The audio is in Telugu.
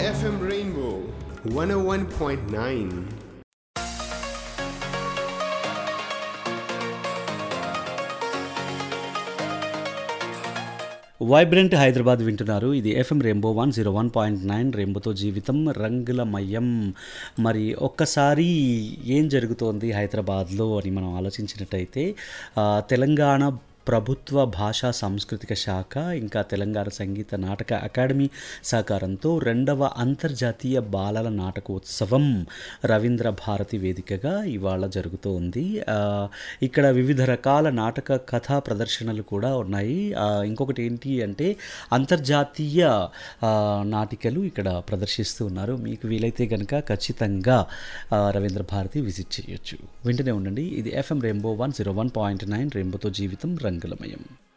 FM Rainbow 101.9. వైబ్రెంట్ హైదరాబాద్ వింటున్నారు ఇది FM rainbow one zero one point nine రెయిన్బోతో జీవితం రంగులమయం మరి ఒక్కసారి ఏం జరుగుతోంది హైదరాబాద్లో అని మనం ఆలోచించినట్టయితే ఆ, తెలంగాణ ప్రభుత్వ భాషా సాంస్కృతిక శాఖ ఇంకా తెలంగాణ సంగీత నాటక అకాడమీ సహకారంతో రెండవ అంతర్జాతీయ బాలల నాటకోత్సవం రవీంద్ర భారతి వేదికగా ఇవాళ జరుగుతోంది ఆ, ఇక్కడ వివిధ రకాల నాటక కథా ప్రదర్శనలు కూడా ఉన్నాయి ఆ, ఇంకొకటి ఏంటి అంటే అంతర్జాతీయ ఆ, నాటికలు ఇక్కడ ప్రదర్శిస్తూ ఉన్నారు మీకు వీలైతే కనుక ఖచ్చితంగా ఆ, రవీంద్ర భారతి విజిట్ చేయొచ్చు వెంటనే ఉండండి ఇది FM rainbow one zero one point nine రెయిన్బోతో జీవితం రంగులమయం